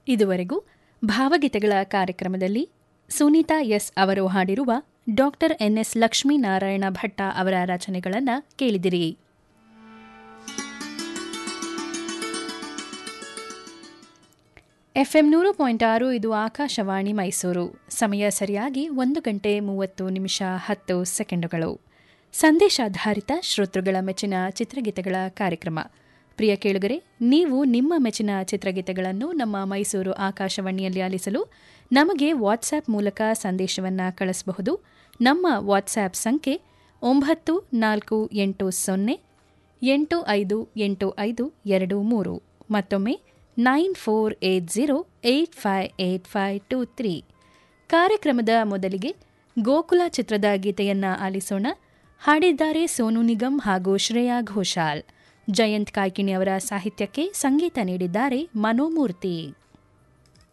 ಇದುವರೆಗೂ ಭಾವಗೀತೆಗಳ ಕಾರ್ಯಕ್ರಮದಲ್ಲಿ ಸುನೀತಾ ಎಸ್ ಅವರು ಹಾಡಿರುವ ಡಾಕ್ಟರ್ ಎನ್ಎಸ್ ಲಕ್ಷ್ಮೀನಾರಾಯಣ ಭಟ್ಟ ಅವರ ರಚನೆಗಳನ್ನು ಕೇಳಿದಿರಿ ಎಫ್ಎಂ ನೂರು ಪಾಯಿಂಟ್ ಆರು ಇದು ಆಕಾಶವಾಣಿ ಮೈಸೂರು ಸಮಯ ಸರಿಯಾಗಿ ಒಂದು ಗಂಟೆ ಮೂವತ್ತು ನಿಮಿಷ ಹತ್ತು ಸೆಕೆಂಡುಗಳು ಸಂದೇಶಾಧಾರಿತ ಶ್ರೋತೃಗಳ ಮೆಚ್ಚಿನ ಚಿತ್ರಗೀತೆಗಳ ಕಾರ್ಯಕ್ರಮ ಪ್ರಿಯ ಕೇಳುಗರೆ ನೀವು ನಿಮ್ಮ ಮೆಚ್ಚಿನ ಚಿತ್ರಗೀತೆಗಳನ್ನು ನಮ್ಮ ಮೈಸೂರು ಆಕಾಶವಾಣಿಯಲ್ಲಿ ಆಲಿಸಲು ನಮಗೆ ವಾಟ್ಸ್ಆಪ್ ಮೂಲಕ ಸಂದೇಶವನ್ನು ಕಳಿಸಬಹುದು ನಮ್ಮ ವಾಟ್ಸ್ಆಪ್ ಸಂಖ್ಯೆ ಒಂಬತ್ತು ನಾಲ್ಕು ಎಂಟು ಸೊನ್ನೆ ಎಂಟು ಐದು ಎಂಟು ಐದು ಎರಡು ಮೂರು ಮತ್ತೊಮ್ಮೆ nine four eight zero eight five eight five two three ಕಾರ್ಯಕ್ರಮದ ಮೊದಲಿಗೆ ಗೋಕುಲ ಚಿತ್ರದ ಗೀತೆಯನ್ನ ಆಲಿಸೋಣ ಹಾಡಿದ್ದಾರೆ ಸೋನು ನಿಗಮ್ ಹಾಗೂ ಶ್ರೇಯಾ ಘೋಷಾಲ್ ಜಯಂತ್ ಕಾಯ್ಕಿಣಿ ಅವರ ಸಾಹಿತ್ಯಕ್ಕೆ ಸಂಗೀತ ನೀಡಿದ್ದಾರೆ ಮನೋಮೂರ್ತಿ